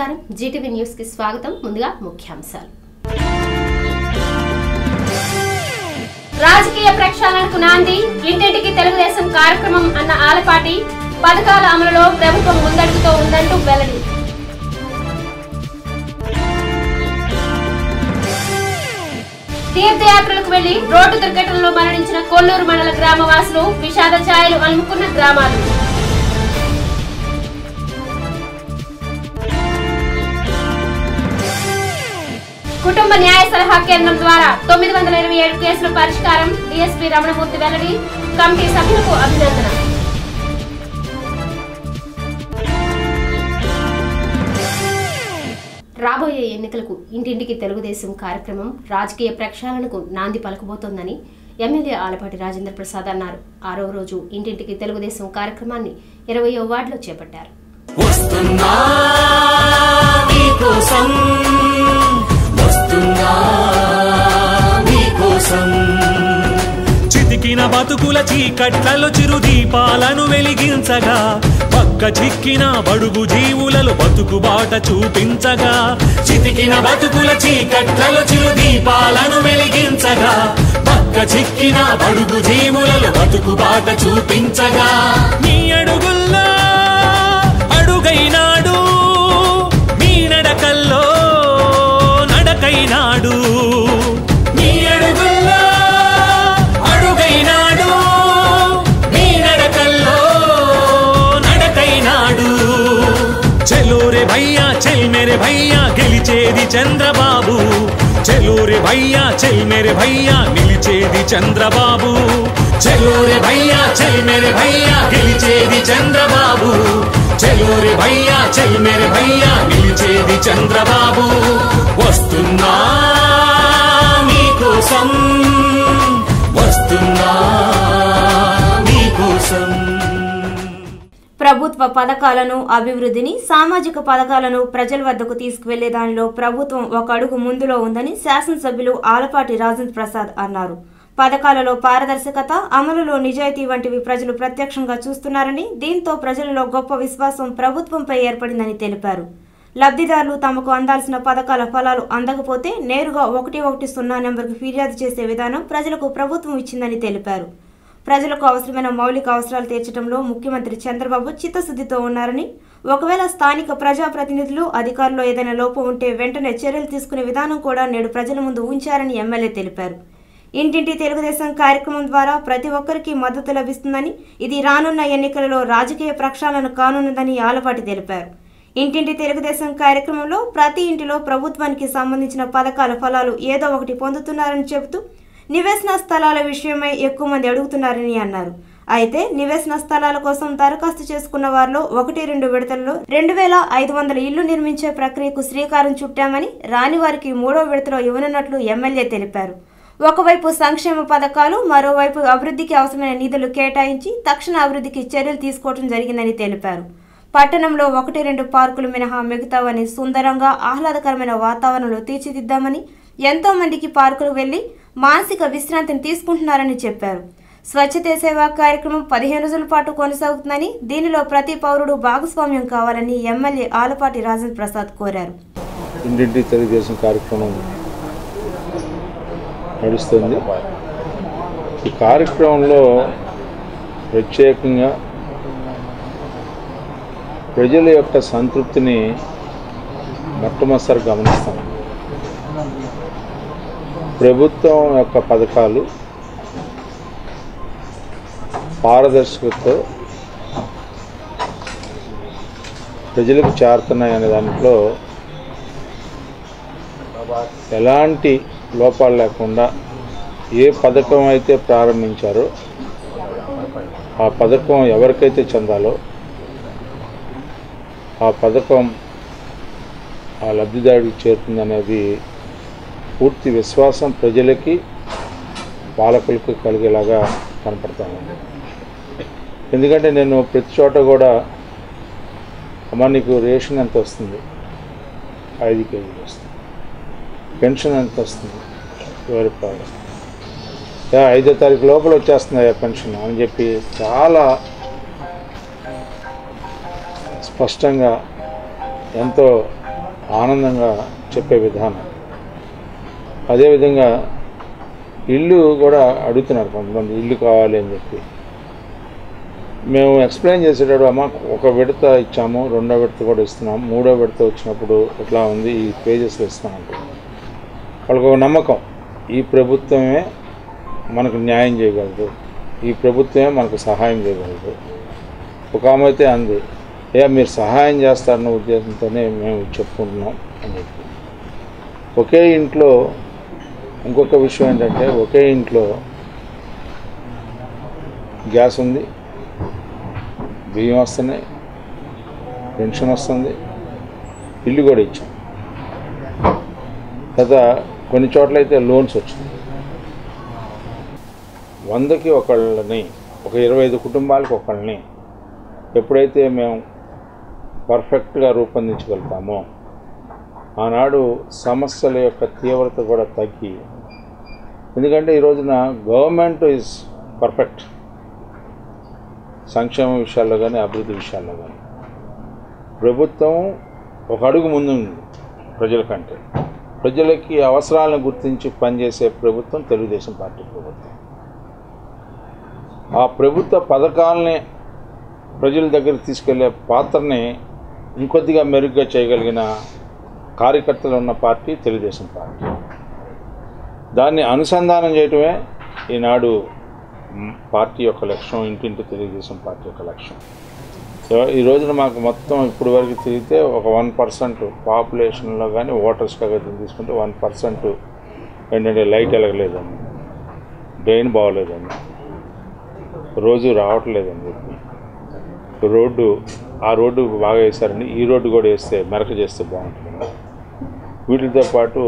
నమస్కారం Zee TV news కి స్వాగతం ముందుగా ముఖ్యాంశాలు రాజకీయ ప్రక్షాళనకు నాంది ఇంటింటికి తెలుగుదేశం కార్యక్రమం అన్న ఆలపాటి పథకాల అమలులో ప్రభుత్వం ముందడుగుతో ఉందంటూ వెల్లడి తీర్థయాత్రలకు వెళ్లి రోడ్డు దుర్ఘటనలో మరణించిన కొల్లూరు మండల గ్రామవాసులు విషాద ఛాయలు అలుముకున్న గ్రామాలు కుటుంబ న్యాయ సలహా కేంద్రం ద్వారా తొమ్మిది వందల ఇరవై ఏడు కేసుల పరిష్కారం డిఎస్పీ రమణమూర్తి వెల్లడి కమిటీ సభ్యులకు అభినందన రాబోయే ఎన్నికలకు ఇంటింటికి తెలుగుదేశం కార్యక్రమం రాజకీయ ప్రక్షాళనకు నాంది పలకబోతోందని ఎమ్మెల్యే ఆలపాటి రాజేంద్ర ప్రసాద్ అన్నారు ఆరో రోజు ఇంటింటికి తెలుగుదేశం కార్యక్రమాన్ని ఇరవయో వార్డులో చేపట్టారు వస్తున్నా నీకోసం వస్తున్నా నీకోసం చితికిన బతుకుల చీకట్లలో చిరు దీపాలను వెలిగించగా పక్క చిక్కిన బడుగు జీవులలో బతుకు బాట చూపించగా చితికిన బతుకుల చీకట్లలో చిరు దీపాలను వెలిగించగా పక్క చిక్కిన బడుగు జీవులలో బతుకు బాట చూపించగా నీ అడుగుల్లో అడుగైనాడు నీ నడకల్లో నడకైనాడు నీ అడుగుల్లో అడుగైనాడు నీ నడకల్లో నడకైనాడు చెలోరే భయ్యా చెల్ మేరే భయ్యా గెలిచేది చంద్రబాబు చెలోరే భయ్యా చెల్ మేరే భయ్యా నిలిచేది చంద్రబాబు చెలోరే భయ్యా చెల్ మేరే భయ్యా గెలిచేది చంద్రబాబు చెలోరే భయ్యా చెల్ మేరే భయ్యా నిలిచేది చంద్రబాబు వస్తున్నా నీకోసం వస్తున్నా నీకోసం ప్రభుత్వ పథకాలను అభివృద్ధిని సామాజిక పథకాలను ప్రజల వద్దకు తీసుకువెళ్లే దానిలో ప్రభుత్వం ఒక అడుగు ముందులో ఉందని శాసనసభ్యులు ఆలపాటి రాజేంద్ర ప్రసాద్ అన్నారు పథకాలలో పారదర్శకత అమలులో నిజాయితీ వంటివి ప్రజలు ప్రత్యక్షంగా చూస్తున్నారని దీంతో ప్రజలలో గొప్ప విశ్వాసం ప్రభుత్వంపై ఏర్పడిందని తెలిపారు లబ్ధిదారులు తమకు అందాల్సిన పథకాల ఫలాలు అందకపోతే నేరుగా ఒకటి ఒకటి సున్నా నెంబర్కు ఫిర్యాదు చేసే విధానం ప్రజలకు ప్రభుత్వం ఇచ్చిందని తెలిపారు ప్రజలకు అవసరమైన మౌలిక అవసరాలు తీర్చడంలో ముఖ్యమంత్రి చంద్రబాబు చిత్తశుద్ధితో ఉన్నారని ఒకవేళ స్థానిక ప్రజాప్రతినిధులు అధికారుల్లో ఏదైనా లోపం ఉంటే వెంటనే చర్యలు తీసుకునే విధానం కూడా నేడు ప్రజల ముందు ఉంచారని ఎమ్మెల్యే తెలిపారు ఇంటింటి తెలుగుదేశం కార్యక్రమం ద్వారా ప్రతి ఒక్కరికి మద్దతు లభిస్తుందని ఇది రానున్న ఎన్నికలలో రాజకీయ ప్రక్షాళన కానున్నదని ఆలపాటి తెలిపారు ఇంటింటి తెలుగుదేశం కార్యక్రమంలో ప్రతి ఇంటిలో ప్రభుత్వానికి సంబంధించిన పథకాల ఫలాలు ఏదో ఒకటి పొందుతున్నారని చెబుతూ నివేశన స్థలాల విషయమై ఎక్కువ మంది అడుగుతున్నారని అన్నారు అయితే నివేశన స్థలాల కోసం దరఖాస్తు చేసుకున్న వారిలో ఒకటి రెండు విడతల్లో రెండు వేల ఐదు వందల ఇళ్లు నిర్మించే ప్రక్రియకు శ్రీకారం చుట్టామని రాని వారికి మూడో విడతలో ఇవ్వనున్నట్లు ఎమ్మెల్యే తెలిపారు ఒకవైపు సంక్షేమ పథకాలు మరోవైపు అభివృద్ధికి అవసరమైన నిధులు కేటాయించి తక్షణ అభివృద్ధికి చర్యలు తీసుకోవడం జరిగిందని తెలిపారు పట్టణంలో ఒకటి రెండు పార్కులు మినహా మిగతావని సుందరంగా ఆహ్లాదకరమైన వాతావరణంలో తీర్చిదిద్దామని ఎంతో మందికి పార్కులు వెళ్లి మానసిక విశ్రాంతిని తీసుకుంటున్నారని చెప్పారు స్వచ్ఛతే సేవా కార్యక్రమం పదిహేను రోజుల పాటు కొనసాగుతుందని దీనిలో ప్రతి పౌరుడు భాగస్వామ్యం కావాలని ఎమ్మెల్యే ఆలపాటి రాజేంద్ర ప్రసాద్ కోరారు ఇంటింటి తెలుగుదేశం కార్యక్రమం నడుస్తుంది ఈ కార్యక్రమంలో ప్రత్యేకంగా ప్రజల యొక్క సంతృప్తిని మొట్టమొదటిసారి గమనిస్తాం ప్రభుత్వం యొక్క పథకాలు పారదర్శకతతో ప్రజలకు చేరుతున్నాయి అనే దాంట్లో ఎలాంటి లోపాలు లేకుండా ఏ పథకం అయితే ప్రారంభించారో ఆ పథకం ఎవరికైతే చెందాలో ఆ పథకం ఆ లబ్ధిదారుడికి చేరుతుందనేది పూర్తి విశ్వాసం ప్రజలకి పాలకులకు కలిగేలాగా కనపడతా ఉంది ఎందుకంటే నేను ప్రతి చోట కూడా అమ్మ నీకు రేషన్ ఎంత వస్తుంది ఐదు కేజీలు వస్తుంది పెన్షన్ ఎంత వస్తుంది వెయ్యి రూపాయలు యా, ఐదో తారీఖు లోపల వచ్చేస్తుంది పెన్షన్ అని చెప్పి చాలా స్పష్టంగా ఎంతో ఆనందంగా చెప్పే విధానం అదేవిధంగా ఇల్లు కూడా అడుగుతున్నారు కొంతమంది ఇల్లు కావాలి అని చెప్పి మేము ఎక్స్ప్లెయిన్ చేసేటప్పుడు అమ్మ ఒక విడత ఇచ్చాము రెండో విడత కూడా ఇస్తున్నాము మూడో విడత వచ్చినప్పుడు ఇట్లా ఉంది ఈ పేజెస్లో ఇస్తామంటే వాళ్ళకి ఒక నమ్మకం ఈ ప్రభుత్వమే మనకు న్యాయం చేయగలదు ఈ ప్రభుత్వమే మనకు సహాయం చేయగలదు ఒక ఆమె అయితే అంది ఏ మీరు సహాయం చేస్తారన్న ఉద్దేశంతోనే మేము చెప్పుకుంటున్నాం అని చెప్పి ఒకే ఇంట్లో ఇంకొక విషయం ఏంటంటే ఒకే ఇంట్లో గ్యాస్ ఉంది బియ్యం వస్తున్నాయి పెన్షన్ వస్తుంది ఇల్లు కూడా ఇచ్చాం తర్వాత కొన్ని చోట్ల అయితే లోన్స్ వచ్చినాయి వందకి ఒకళ్ళని ఒక ఇరవై ఐదు కుటుంబాలకు ఒకళ్ళని ఎప్పుడైతే మేము పర్ఫెక్ట్గా రూపొందించగలుగుతామో ఆనాడు సమస్యల యొక్క తీవ్రత కూడా తగ్గి ఎందుకంటే ఈ రోజున గవర్నమెంట్ ఈజ్ పర్ఫెక్ట్ సంక్షేమ విషయాల్లో కానీ అభివృద్ధి విషయాల్లో కానీ ప్రభుత్వం ఒక అడుగు ముందు ఉంది ప్రజల కంటే ప్రజలకి అవసరాలను గుర్తించి పనిచేసే ప్రభుత్వం తెలుగుదేశం పార్టీ ప్రభుత్వం ఆ ప్రభుత్వ పథకాలని ప్రజల దగ్గరికి తీసుకెళ్లే పాత్రని ఇంకొద్దిగా మెరుగ్గా చేయగలిగిన కార్యకర్తలు ఉన్న పార్టీ తెలుగుదేశం పార్టీ దాన్ని అనుసంధానం చేయటమే ఈనాడు మ్, పార్టీ యొక్క లక్ష్యం ఇంటింటి తెలుగుదేశం పార్టీ యొక్క లక్ష్యం సో ఈ రోజున మాకు మొత్తం ఇప్పుడు వరకు తిరిగితే ఒక వన్ పర్సెంట్ పాపులేషన్లో కానీ ఓటర్స్ కానీ తీసుకుంటే వన్ పర్సెంట్ ఏంటంటే లైట్ వెలగలేదండి డ్రైన్ బాగోలేదండి రోజు రావట్లేదని చెప్పి రోడ్డు ఆ రోడ్డు బాగా వేశారండి ఈ రోడ్డు కూడా వేస్తే మెరక చేస్తే బాగుంటుంది వీటితో పాటు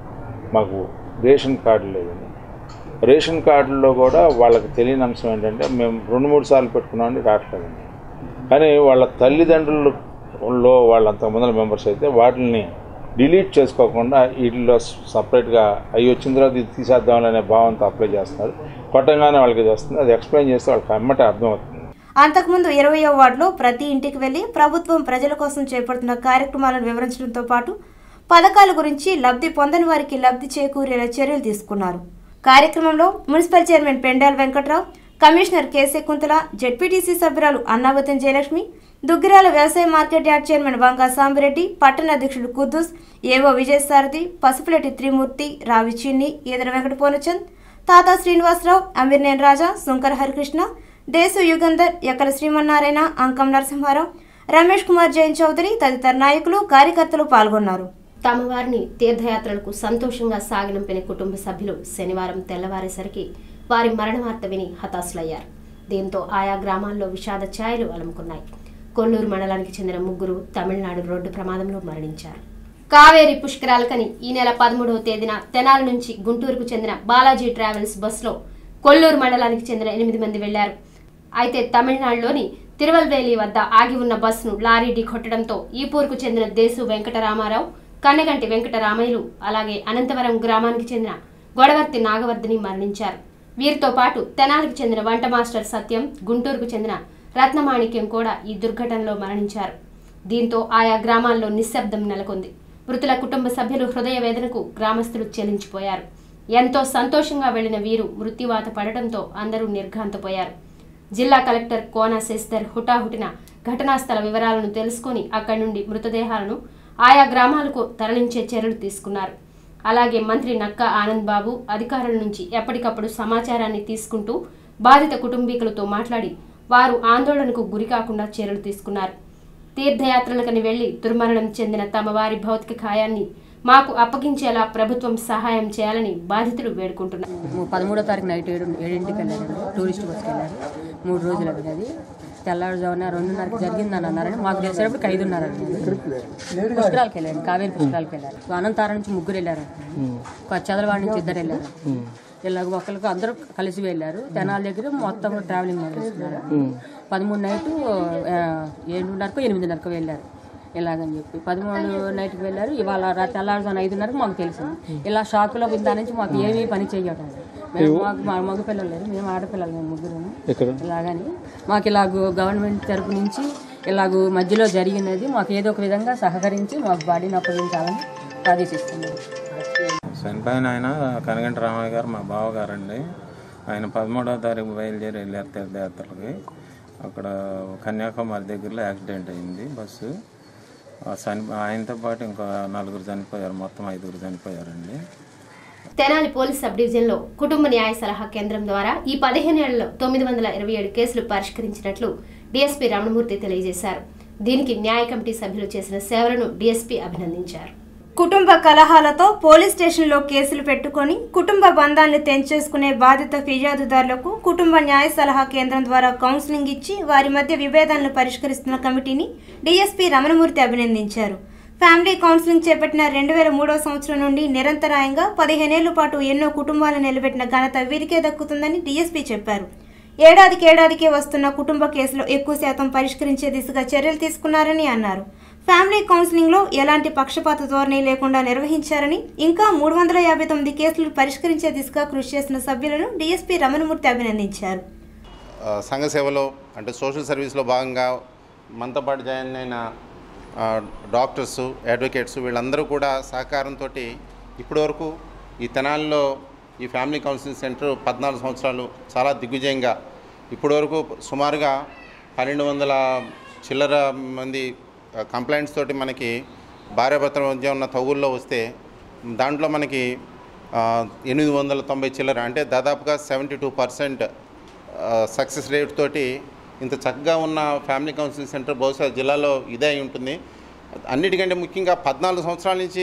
మాకు రేషన్ కార్డు లేదండి రేషన్ కార్డులో కూడా వాళ్ళకి తెలియని అంశం ఏంటంటే మేము రెండు మూడు సార్లు పెట్టుకున్నామని రావట్లేదండి కానీ వాళ్ళ తల్లిదండ్రులలో వాళ్ళ అంతమంది మెంబర్స్ అయితే వాటిని డిలీట్ చేసుకోకుండా వీటిలో సపరేట్గా అవి వచ్చిన తర్వాత ఇది తీసేద్దామనే భావంతో అప్లై చేస్తున్నారు కొట్టంగానే వాళ్ళకి ఇది వస్తుంది అది ఎక్స్ప్లెయిన్ చేస్తే వాళ్ళకి అమ్మటే అర్థమవుతుంది అంతకుముందు ఇరవయో వార్డులో ప్రతి ఇంటికి వెళ్లి ప్రభుత్వం ప్రజల కోసం చేపడుతున్న కార్యక్రమాలను వివరించడంతో పాటు పథకాల గురించి లబ్ధి పొందని వారికి లబ్ధి చేకూరేలా చర్యలు తీసుకున్నారు కార్యక్రమంలో municipal chairman Pendal Venkatrao commissioner కేసే కుంతల జెడ్పీటీసీ సభ్యురాలు అన్నావతం జయలక్ష్మి దుగ్గిరాల వ్యవసాయ market yard chairman Vanga Sambireddy పట్టణ అధ్యక్షుడు కుద్దూస్ ఏవో విజయసారథి పసుపులెట్టి త్రిమూర్తి రావి చిన్ని ఈదర వెంకట పూర్ణచంద్ తాతా శ్రీనివాసరావు అమీర్నేన్ రాజా శంకర్ హరికృష్ణ దేశు యుగంధర్ ఎక్కల శ్రీమన్నారాయణ అంకం నరసింహారావు రమేష్ కుమార్ జైన్ చౌదరి తదితర నాయకులు కార్యకర్తలు పాల్గొన్నారు తమ వారిని తీర్థయాత్రలకు సంతోషంగా సాగనంపిన కుటుంబ సభ్యులు శనివారం తెల్లవారేసరికి వారి మరణ వార్త విని హతాశులయ్యారు దీంతో ఆయా గ్రామాల్లో విషాద ఛాయలు అలుముకున్నాయి కొల్లూరు మండలానికి చెందిన ముగ్గురు తమిళనాడు రోడ్డు ప్రమాదంలో మరణించారు కావేరి పుష్కరాలకని ఈ నెల పదమూడవ తేదీన తెనాలి నుంచి గుంటూరుకు చెందిన బాలాజీ ట్రావెల్స్ బస్సులో కొల్లూరు మండలానికి చెందిన ఎనిమిది మంది వెళ్లారు అయితే తమిళనాడులోని తిరువల్వేలి వద్ద ఆగి ఉన్న బస్సును లారీ ఢీకొట్టడంతో ఈపూర్కు చెందిన దేశు వెంకటరామారావు కన్నగంటి వెంకటరామయ్యలు అలాగే అనంతవరం గ్రామానికి చెందిన గొడవర్తి నాగవర్ధిని మరణించారు వీరితో పాటు తెనాలికి చెందిన వంట మాస్టర్ సత్యం గుంటూరుకు చెందిన రత్నమాణిక్యం కూడా ఈ దుర్ఘటనలో మరణించారు దీంతో ఆయా గ్రామాల్లో నిశ్శబ్దం నెలకొంది మృతుల కుటుంబ సభ్యులు హృదయ వేదనకు గ్రామస్తులు చెలించిపోయారు ఎంతో సంతోషంగా వెళ్లిన వీరు మృత్యువాత పడటంతో అందరూ నిర్ఘాంతపోయారు జిల్లా కలెక్టర్ కోన శశిధర్ హుటాహుటిన ఘటనా స్థల వివరాలను తెలుసుకొని అక్కడి నుండి మృతదేహాలను ఆయా గ్రామాలకు తరలించే చర్యలు తీసుకున్నారు అలాగే మంత్రి నక్కా ఆనంద్ బాబు అధికారుల నుంచి ఎప్పటికప్పుడు సమాచారాన్ని తీసుకుంటూ బాధిత కుటుంబీకులతో మాట్లాడి వారు ఆందోళనకు గురి కాకుండా చర్యలు తీసుకున్నారు తీర్థయాత్రలకని వెళ్లి దుర్మరణం చెందిన తమ వారి భౌతిక కాయాన్ని మాకు అప్పగించేలా ప్రభుత్వం సహాయం చేయాలని బాధితులు వేడుకుంటున్నారు పదమూడో తారీఖు నైట్ ఏడు ఏడింటికి వెళ్ళారండి టూరిస్ట్ బస్కి వెళ్ళారు మూడు రోజులు అది అది తెల్లవారుజామున రెండున్నరకి జరిగిందని అన్నారని మాకు తెలిసేటప్పుడు ఐదున్నర పుష్కరాలకు వెళ్ళారు కావేరి పుష్కరాలకు వెళ్ళారు అనంతారం నుంచి ముగ్గురు వెళ్ళారు చదలవాడి నుంచి ఇద్దరు వెళ్ళారు ఇలాగ ఒకరికి అందరూ కలిసి వెళ్ళారు తెనాల దగ్గర మొత్తం ట్రావెలింగ్ మొదలుస్తున్నారు పదమూడు నైట్ ఏడున్నరకు ఎనిమిదిన్నరకు వెళ్ళారు ఇలాగని చెప్పి పదమూడు నైట్కి వెళ్ళారు ఇవాళ రా- తెల్లారుజామున ఐదున్నరకు మాకు తెలిసింది ఇలా షాకులో దాని నుంచి మాకు ఏమీ పని చేయటం మేము మాకు మా మగ పిల్లలు లేరు మేము ఆడపిల్లలు మేము ముగ్గురు ఇలాగని మాకు ఇలా గవర్నమెంట్ తరపు నుంచి ఇలాగూ మధ్యలో జరిగినది మాకు ఏదో ఒక విధంగా సహకరించి మాకు బాడీని అప్పగించాలని ఆదేశిస్తున్నాం చనిపోయిన ఆయన కనగంట రామయ్య గారు మా బావగారండి ఆయన పదమూడవ తారీఖు బయలుదేరి వెళ్ళారు తీర్థయాత్రలకి అక్కడ కన్యాకుమారి దగ్గరలో యాక్సిడెంట్ అయింది బస్సు ఆ చని ఆయనతో పాటు ఇంకా నలుగురు చనిపోయారు మొత్తం ఐదుగురు చనిపోయారండి తెనాలి పోలీస్ సబ్ డివిజన్లో కుటుంబ న్యాయ సలహా కేంద్రం ద్వారా ఈ పదిహేనేళ్లలో తొమ్మిది వందల ఇరవై ఏడు కేసులు పరిష్కరించినట్లు డీఎస్పీ రమణమూర్తి తెలియజేశారు దీనికి న్యాయ కమిటీ సభ్యులు చేసిన సేవలను డీఎస్పీ అభినందించారు కుటుంబ కలహాలతో పోలీస్ స్టేషన్లో కేసులు పెట్టుకొని కుటుంబ బంధాలను తెంచేసుకునే బాధిత ఫిర్యాదుదారులకు కుటుంబ న్యాయ సలహా కేంద్రం ద్వారా కౌన్సిలింగ్ ఇచ్చి వారి మధ్య విభేదాలను పరిష్కరిస్తున్న కమిటీని డీఎస్పీ రమణమూర్తి అభినందించారు ఫ్యామిలీ కౌన్సిలింగ్ చేపట్టిన రెండు వేల మూడవ సంవత్సరం నుండి నిరంతరాయంగా పదిహేనేళ్ల పాటు ఎన్నో కుటుంబాలను నిలబెట్టిన ఘనత వీరికే దక్కుతుందని డీఎస్పీ చెప్పారు ఏడాదికి ఏడాదికి వస్తున్న కుటుంబ కేసులు ఎక్కువ శాతం పరిష్కరించే దిశగా చర్యలు తీసుకున్నారని అన్నారు ఫ్యామిలీ కౌన్సిలింగ్లో ఎలాంటి పక్షపాత ధోరణి లేకుండా నిర్వహించారని ఇంకా మూడు వందల యాభై తొమ్మిది కేసులు పరిష్కరించే దిశగా కృషి చేసిన సభ్యులను డీఎస్పీ రమణమూర్తి అభినందించారు ఆ, సంఘ సేవలో అంటే సోషల్ సర్వీస్లో భాగంగా మనతో పాటు జాయిన్ అయిన ఆ, డాక్టర్స్ అడ్వకేట్స్ వీళ్ళందరూ కూడా సహకారంతో ఇప్పటివరకు ఈ తెనాలిలో ఈ ఫ్యామిలీ కౌన్సిలింగ్ సెంటర్ పద్నాలుగు సంవత్సరాలు చాలా దిగ్విజయంగా ఇప్పటివరకు సుమారుగా పన్నెండు వందల చిల్లర మంది కంప్లైంట్స్ తోటి మనకి భార్యాభర్తల మధ్య ఉన్న తగుల్లో వస్తే దాంట్లో మనకి ఆ, ఎనిమిది వందల తొంభై చిల్లర అంటే దాదాపుగా seventy two percent success rate తోటి ఇంత చక్కగా ఉన్న ఫ్యామిలీ కౌన్సిలింగ్ సెంటర్ బహుశా జిల్లాలో ఇదే అయి ఉంటుంది అన్నిటికంటే ముఖ్యంగా పద్నాలుగు సంవత్సరాల నుంచి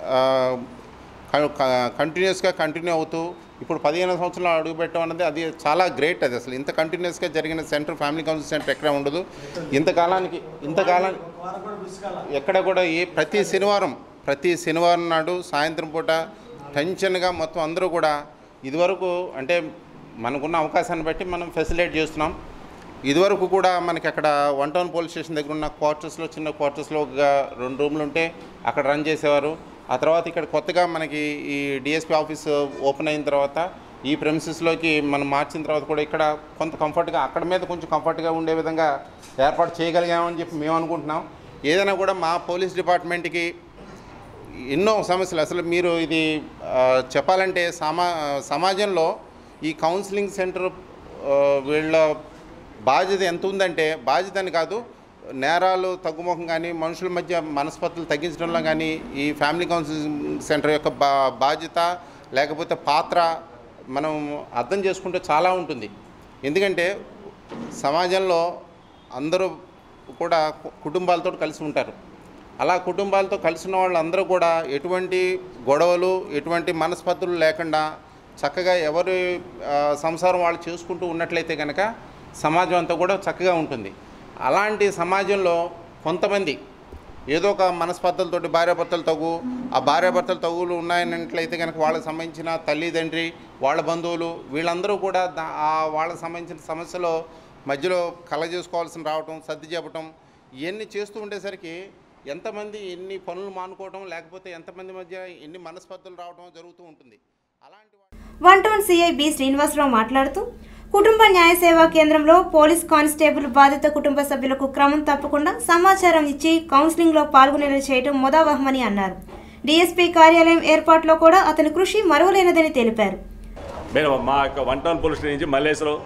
కంటిన్యూస్గా కంటిన్యూ అవుతూ ఇప్పుడు పదిహేను సంవత్సరాలు అడుగుపెట్టడం అన్నది అది చాలా గ్రేట్ అది అసలు ఇంత కంటిన్యూస్గా జరిగిన సెంటర్ ఫ్యామిలీ కౌన్సిలింగ్ సెంటర్ ఎక్కడ ఉండదు ఇంతకాలానికి ఇంతకాలానికి ఎక్కడ కూడా ఏ ప్రతి శనివారం ప్రతి శనివారం నాడు సాయంత్రం పూట టెన్షన్గా మొత్తం అందరూ కూడా ఇదివరకు అంటే మనకున్న అవకాశాన్ని బట్టి మనం ఫెసిలిటేట్ చేస్తున్నాం ఇదివరకు కూడా మనకి అక్కడ వన్ టౌన్ పోలీస్ స్టేషన్ దగ్గర ఉన్న క్వార్టర్స్లో చిన్న క్వార్టర్స్లో ఒక రెండు రూమ్లు ఉంటే అక్కడ రన్ చేసేవారు ఆ తర్వాత ఇక్కడ కొత్తగా మనకి ఈ డిఎస్పీ ఆఫీస్ ఓపెన్ అయిన తర్వాత ఈ ప్రెమిసెస్లోకి మనం మార్చిన తర్వాత కూడా ఇక్కడ కొంత కంఫర్ట్గా అక్కడ మీద కొంచెం కంఫర్ట్గా ఉండే విధంగా ఏర్పాటు చేయగలిగామని చెప్పి మేము అనుకుంటున్నాం ఏదైనా కూడా మా పోలీస్ డిపార్ట్మెంట్కి ఎన్నో సమస్యలు అసలు మీరు ఇది ఆ, చెప్పాలంటే సమా సమాజంలో ఈ కౌన్సిలింగ్ సెంటర్ ఆ, వీళ్ళ బాధ్యత ఎంత ఉందంటే బాధ్యత అని కాదు నేరాలు తగ్గుముఖం కానీ మనుషుల మధ్య మనస్పర్ధలు తగ్గించడంలో కానీ ఈ ఫ్యామిలీ కౌన్సిలింగ్ సెంటర్ యొక్క బా బాధ్యత లేకపోతే పాత్ర మనం అర్థం చేసుకుంటే చాలా ఉంటుంది ఎందుకంటే సమాజంలో అందరూ కూడా కు- కుటుంబాలతో కలిసి ఉంటారు అలా కుటుంబాలతో కలిసిన వాళ్ళందరూ కూడా ఎటువంటి గొడవలు ఎటువంటి మనస్పర్ధలు లేకుండా చక్కగా ఎవరి ఆ, సంసారం వాళ్ళు చేసుకుంటూ ఉన్నట్లయితే కనుక సమాజం అంతా కూడా చక్కగా ఉంటుంది అలాంటి సమాజంలో కొంతమంది ఏదో ఒక మనస్పర్ధలతోటి భార్యాభర్తలు తగు ఆ భార్యాభర్తలు తగులు ఉన్నాయన్నట్లయితే కనుక వాళ్ళకి సంబంధించిన తల్లిదండ్రి వాళ్ళ బంధువులు వీళ్ళందరూ కూడా దా- ఆ వాళ్ళకి సంబంధించిన సమస్యలో మధ్యలో కల చేసుకోవాల్సిన రావటం సర్ది చెప్పటం ఇవన్నీ చేస్తూ ఉండేసరికి ఎంతమంది ఎన్ని పనులు మానుకోవటం లేకపోతే ఎంతమంది మధ్య ఎన్ని మనస్పర్ధలు రావటం జరుగుతూ ఉంటుంది అలాంటి వాటి- one town CI B Srinivasarao మాట్లాడుతూ కుటుంబ న్యాయ సేవా కేంద్రంలో పోలీస్ కానిస్టేబుల్ బాధిత కుటుంబ సభ్యులకు క్రమం తప్పకుండా సమాచారం ఇచ్చి కౌన్సిలింగ్లో పాల్గొనేలా చేయడం ముదావహమని అన్నారు డీఎస్పీ కార్యాలయం ఏర్పాటులో కూడా అతని కృషి మరువలేనిదని తెలిపారు మేము మా యొక్క వన్ టౌన్ పోలీస్ స్టేషన్ నుంచి మల్లేశ్వరం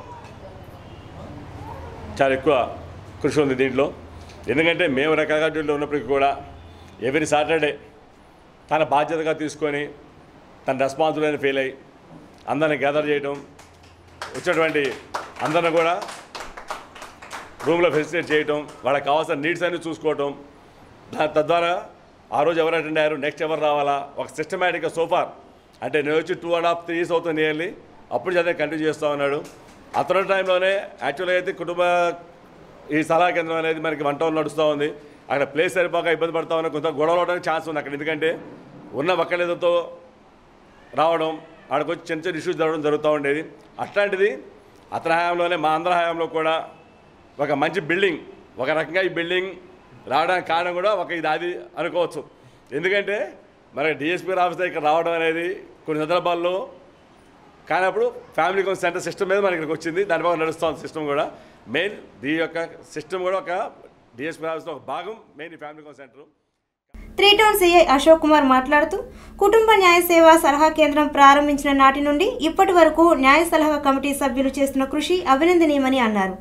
చాలా ఎక్కువ కృషి ఉంది దీంట్లో ఎందుకంటే మేము రకరకాల డ్యూటీలో ఉన్నప్పటికీ కూడా ఎవ్రీ సాటర్డే తన బాధ్యతగా తీసుకొని తన రెస్పాన్సిబిలిటీని ఫీల్ అయ్యి అందరిని గ్యాదర్ చేయటం వచ్చినటువంటి అందరిని కూడా రూమ్లో ఫెసిలిటేట్ చేయటం వాళ్ళకి కావాల్సిన నీడ్స్ అన్ని చూసుకోవటం దా- తద్వారా ఆ రోజు ఎవరు అటెండ్ అయ్యారు నెక్స్ట్ ఎవరు రావాలా ఒక సిస్టమేటిక్గా సోఫార్ అంటే నేను వచ్చి two and half three years అవుతుంది నియర్లీ అప్పుడు చదివి కంటిన్యూ చేస్తూ ఉన్నాడు అతని టైంలోనే యాక్చువల్గా అయితే కుటుంబ ఈ సలహా కేంద్రం అనేది మనకి వన్ టౌన్ నడుస్తూ ఉంది అక్కడ ప్లేస్ సరిపోక ఇబ్బంది పడతా ఉన్నా కొంత గొడవలు అవడానికి ఛాన్స్ ఉంది అక్కడ ఎందుకంటే ఉన్న ఒక్కలేదతో రావడం ఆడికి వచ్చి చిన్న చిన్న ఇష్యూస్ జరగడం జరుగుతూ ఉండేది అట్లాంటిది అతని హయాంలోనే మా అందరి హయాంలో కూడా ఒక మంచి బిల్డింగ్ ఒక రకంగా ఈ బిల్డింగ్ రావడానికి కారణం కూడా ఒక ఇది అది అనుకోవచ్చు ఎందుకంటే మనకి డిఎస్పీ ఆఫీసర్ ఇక్కడ రావడం అనేది కొన్ని సందర్భాల్లో కానప్పుడు ఫ్యామిలీ కౌన్సిల్ సెంటర్ సిస్టమ్ మీద మనకి ఇక్కడికి వచ్చింది దాని బాగా నడుస్తుంది సిస్టమ్ కూడా మెయిన్ దీని యొక్క సిస్టమ్ కూడా ఒక డిఎస్పీ ఆఫీస్లో ఒక భాగం main family council centre three town CI Ashok Kumar మాట్లాడుతూ కుటుంబ న్యాయ సేవా సలహా కేంద్రం ప్రారంభించిన నాటి నుండి ఇప్పటి వరకు న్యాయ సలహా కమిటీ సభ్యులు చేస్తున్న కృషి అభినందనీయమని అన్నారు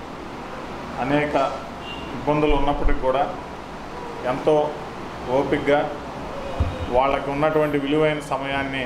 అనేక ఇబ్బందులు ఉన్నప్పటికీ కూడా ఎంతో ఓపికగా వాళ్ళకి ఉన్నటువంటి విలువైన సమయాన్ని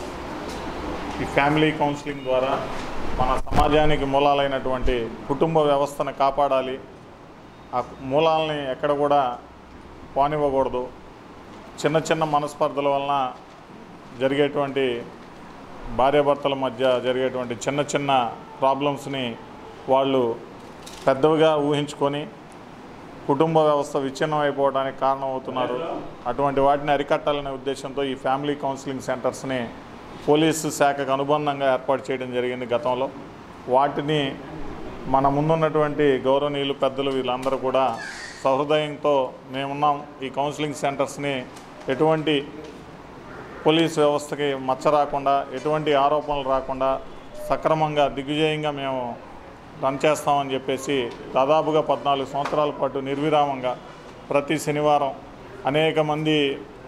ఈ ఫ్యామిలీ కౌన్సిలింగ్ ద్వారా మన సమాజానికి మూలాలైనటువంటి కుటుంబ వ్యవస్థను కాపాడాలి ఆ మూలాలని ఎక్కడ కూడా పోనివ్వకూడదు చిన్న చిన్న మనస్పర్ధల వలన జరిగేటువంటి భార్యాభర్తల మధ్య జరిగేటువంటి చిన్న చిన్న ప్రాబ్లమ్స్ని వాళ్ళు పెద్దవిగా ఊహించుకొని కుటుంబ వ్యవస్థ విచ్ఛిన్నం అయిపోవడానికి కారణం అవుతున్నారు అటువంటి వాటిని అరికట్టాలనే ఉద్దేశంతో ఈ ఫ్యామిలీ కౌన్సిలింగ్ సెంటర్స్ని పోలీసు శాఖకు అనుబంధంగా ఏర్పాటు చేయడం జరిగింది గతంలో వాటిని మన ముందున్నటువంటి గౌరవనీయులు పెద్దలు వీళ్ళందరూ కూడా సహృదయంతో మేమున్నాం ఈ కౌన్సిలింగ్ సెంటర్స్ని ఎటువంటి పోలీస్ వ్యవస్థకి మచ్చ రాకుండా ఎటువంటి ఆరోపణలు రాకుండా సక్రమంగా దిగ్విజయంగా మేము రన్ చేస్తామని చెప్పేసి దాదాపుగా పద్నాలుగు సంవత్సరాల పాటు నిర్విరామంగా ప్రతి శనివారం అనేక మంది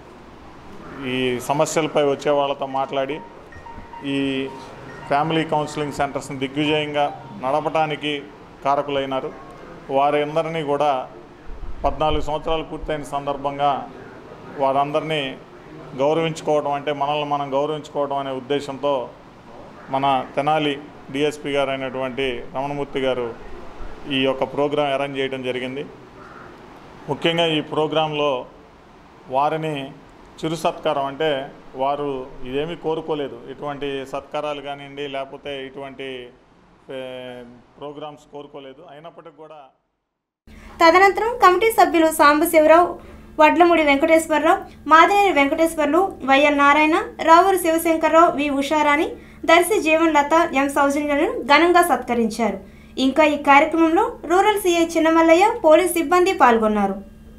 ఈ సమస్యలపై వచ్చే వాళ్ళతో మాట్లాడి ఈ ఫ్యామిలీ కౌన్సిలింగ్ సెంటర్స్ని దిగ్విజయంగా నడపడానికి కారకులైనారు వారందరినీ కూడా పద్నాలుగు సంవత్సరాలు పూర్తయిన సందర్భంగా వారందరినీ గౌరవించుకోవడం అంటే మనల్ని మనం గౌరవించుకోవడం అనే ఉద్దేశంతో మన తెనాలి డిఎస్పి గారు అయినటువంటి రమణమూర్తి గారు ఈ యొక్క ప్రోగ్రాం అరేంజ్ చేయడం జరిగింది ముఖ్యంగా ఈ ప్రోగ్రాంలో వారిని చిరు సత్కారం అంటే వారు ఇదేమీ కోరుకోలేదు ఇటువంటి సత్కారాలు కానివ్వండి లేకపోతే ఇటువంటి ఏ, ప్రోగ్రామ్స్ కోరుకోలేదు అయినప్పటికీ కూడా తదనంతరం కమిటీ సభ్యులు Sambasivarao Vadlamudi Venkateswararao Madineni Venkateswarlu YL Narayana Ravuru Sivasankarrao V Usharani Darsi Jeevan Latha M సౌజన్యలను ఘనంగా సత్కరించారు ఇంకా ఈ కార్యక్రమంలో రూరల్ సీఐ చిన్నమల్లయ్య పోలీస్ సిబ్బంది పాల్గొన్నారు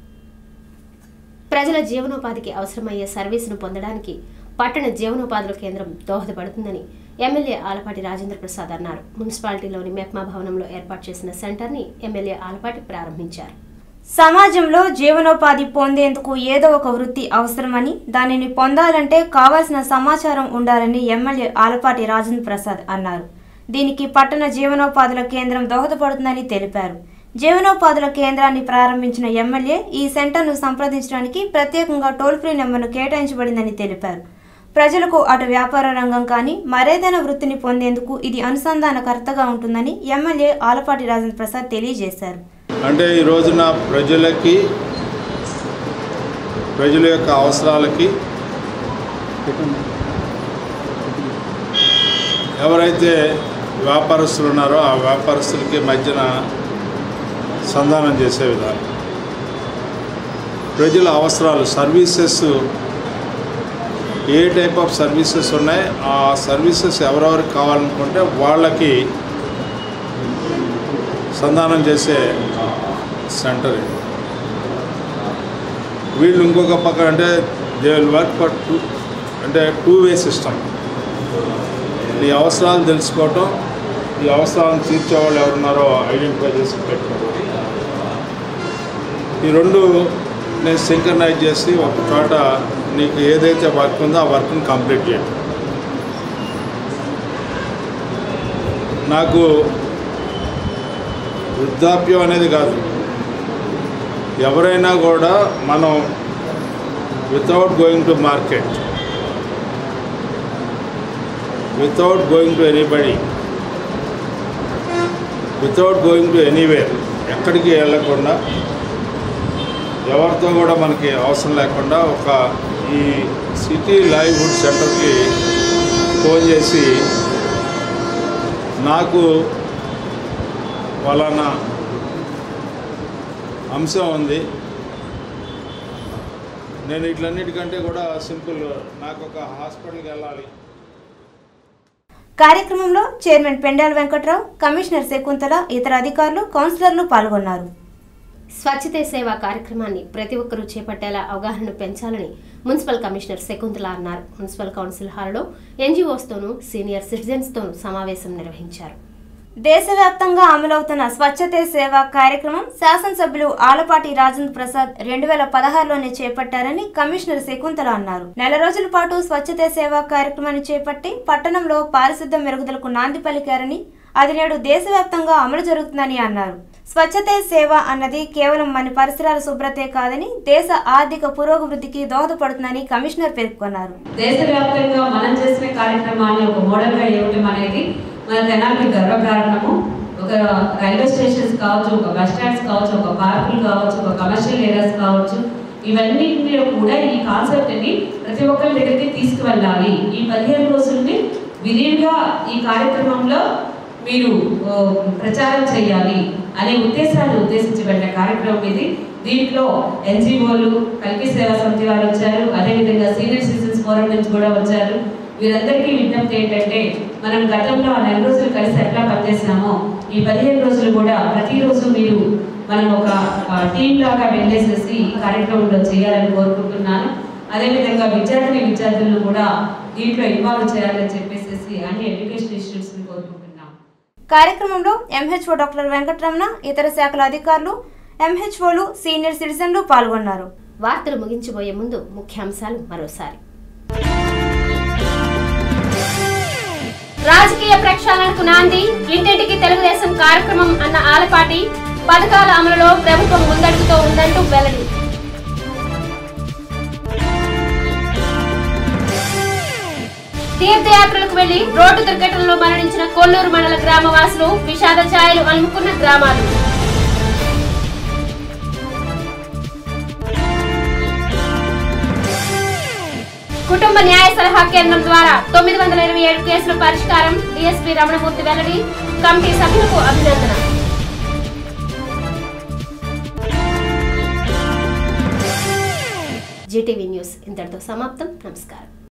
ప్రజల జీవనోపాధికి అవసరమయ్యే సర్వీసును పొందడానికి పట్టణ జీవనోపాధుల కేంద్రం దోహదపడుతుందని ఎమ్మెల్యే ఆలపాటి రాజేంద్ర ప్రసాద్ అన్నారు మున్సిపాలిటీలోని మెప్మా భవనంలో ఏర్పాటు చేసిన సెంటర్ని ఎమ్మెల్యే ఆలపాటి ప్రారంభించారు సమాజంలో జీవనోపాధి పొందేందుకు ఏదో ఒక వృత్తి అవసరమని దానిని పొందాలంటే కావాల్సిన సమాచారం ఉండాలని ఎమ్మెల్యే ఆలపాటి రాజేంద్ర ప్రసాద్ అన్నారు దీనికి పట్టణ జీవనోపాధుల కేంద్రం దోహదపడుతుందని తెలిపారు జీవనోపాధుల కేంద్రాన్ని ప్రారంభించిన ఎమ్మెల్యే ఈ సెంటర్ను సంప్రదించడానికి ప్రత్యేకంగా టోల్ ఫ్రీ నెంబర్ను కేటాయించబడిందని తెలిపారు ప్రజలకు అటు వ్యాపార రంగం కానీ మరేదైనా వృత్తిని పొందేందుకు ఇది అనుసంధానకర్తగా ఉంటుందని ఎమ్మెల్యే ఆలపాటి రాజేంద్ర ప్రసాద్ తెలియజేశారు అంటే ఈ రోజున ప్రజలకి ప్రజల యొక్క అవసరాలకి ఎవరైతే వ్యాపారస్తులు ఉన్నారో ఆ వ్యాపారస్తులకి మధ్యన సంధానం చేసే విధానం ప్రజల అవసరాలు సర్వీసెస్ ఏ టైప్ ఆఫ్ సర్వీసెస్ ఉన్నాయి ఆ సర్వీసెస్ ఎవరెవరికి కావాలనుకుంటే వాళ్ళకి సంధానం చేసే సెంటర్ ఇది వీళ్ళు ఇంకొక పక్క అంటే they will work for two అంటే టూ వే సిస్టమ్ ఈ అవసరాలు తెలుసుకోవటం ఈ అవసరాలను తీర్చే వాళ్ళు ఎవరున్నారో ఐడెంటిఫై చేసి పెట్టుకోవడం ఈ రెండు నేను సింక్రనైజ్ చేసి ఒక చోట నీకు ఏదైతే వర్క్ ఉందో ఆ వర్క్ని కంప్లీట్ చేయటం నాకు వృద్ధాప్యం అనేది కాదు ఎవరైనా కూడా మనం without going to market without going to anybody without going to anywhere ఎక్కడికి వెళ్ళకుండా ఎవరితో కూడా మనకి అవసరం లేకుండా ఒక ఈ సిటీ లైవ్హుడ్ సెంటర్కి ఫోన్ చేసి నాకు వలన అంశం ఉంది నేను ఇట్లన్నిటికంటే కూడా సింపుల్ నాకు ఒక హాస్పిటల్కి వెళ్ళాలి కార్యక్రమంలో చైర్మన్ పెండాల వెంకట్రావు కమిషనర్ శకుంతల ఇతర అధికారులు కౌన్సిలర్లు పాల్గొన్నారు స్వచ్ఛతే సేవ కార్యక్రమాన్ని ప్రతి ఒక్కరూ చేపట్టేలా అవగాహన పెంచాలని మున్సిపల్ కమిషనర్ శకుంతల అన్నారు మున్సిపల్ కౌన్సిల్ హాల్లో ఎన్జీఓస్తోనూ సీనియర్ సిటిజన్స్తోనూ సమావేశం నిర్వహించారు దేశవ్యాప్తంగా అమలవుతున్న స్వచ్ఛతే సేవ కార్యక్రమం శాసనసభ్యులు ఆలపాటి రాజేంద్ర ప్రసాద్ రెండు వేల పదహారులోనే చేపట్టారని కమిషనర్ శకుంతల అన్నారు నెల రోజుల పాటు స్వచ్ఛతే సేవ కార్యక్రమాన్ని చేపట్టి పట్టణంలో పారిశుద్ధ్య మెరుగుదలకు నాంది పలికారని అది నేడు దేశవ్యాప్తంగా అమలు జరుగుతుందని అన్నారు స్వచ్ఛతే సేవ అన్నది కేవలం మన పరిసరాల శుభ్రతే కాదని దేశ ఆర్థిక పురోభివృద్ధికి దోహదపడుతుందని కమిషనర్ పేర్కొన్నారు దేశవ్యాప్తంగా మనం చేసిన కార్యక్రమాన్ని ఒక మోడల్గా ఇవ్వడం అనేది మన తెనాలి గర్వకారణము ఒక రైల్వే స్టేషన్స్ కావచ్చు ఒక బస్ స్టాండ్స్ కావచ్చు ఒక పార్కులు కావచ్చు ఒక కమర్షియల్ ఏరియాస్ కావచ్చు ఇవన్నింటిలో కూడా ఈ కాన్సెప్ట్ని ప్రతి ఒక్కరి దగ్గరికి తీసుకువెళ్ళాలి ఈ పదిహేను రోజుల్ని విరివిగా ఈ కార్యక్రమంలో మీరు ఓ, ప్రచారం చేయాలి అనే ఉద్దేశాన్ని ఉద్దేశించి పెట్టిన కార్యక్రమం ఇది దీంట్లో ఎన్జిఓలు కల్కి సేవా సమితి వారు వచ్చారు అదేవిధంగా సీనియర్ సిటిజన్స్ ఫోరం నుంచి కూడా వచ్చారు వీరందరికీ విజ్ఞప్తి ఏంటంటే మనం గతంలో ఆ నెల రోజులు కలిసి ఎట్లా పనిచేసినామో ఈ పదిహేను రోజులు కూడా ప్రతిరోజు మీరు మనం ఒక టీం లాగా వెళ్ళేసేసి ఈ కార్యక్రమంలో చేయాలని కోరుకుంటున్నాను అదేవిధంగా విద్యార్థిని విద్యార్థులను కూడా దీంట్లో ఇన్వాల్వ్ చేయాలని చెప్పేసి అన్ని ఎడ్యుకేషన్ ఇన్స్టిట్యూట్స్ని కోరుకుంటున్నాం కార్యక్రమంలో ఎంహెచ్ఓ డాక్టర్ వెంకటరమణ ఇతర శాఖల అధికారులు ఎంహెచ్ఓలు సీనియర్ సిటిజన్లు పాల్గొన్నారు వార్తలు ముగించబోయే ముందు ముఖ్యాంశాలు మరోసారి రాజకీయ ప్రక్షాళనకు నాంది ఇంటింటికి తెలుగుదేశం కార్యక్రమం అన్న ఆలపాటి పథకాల అమలులో ప్రభుత్వం ముందడుగుతో ఉందంటూ వెల్లడి తీర్థయాత్రలకు వెళ్లి రోడ్డు దుర్ఘటనలో మరణించిన కొల్లూరు మండల గ్రామవాసులు విషాద ఛాయలు అలుముకున్న గ్రామాలు కుటుంబ న్యాయ సలహా కేంద్రం ద్వారా తొమ్మిది వందల ఇరవై ఏడు కేసుల పరిష్కారం డిఎస్పీ రమణమూర్తి వెల్లడి కమిటీ సభ్యులకు అభినందన జీటీవీ న్యూస్ ఇంతటితో సమాప్తం నమస్కారం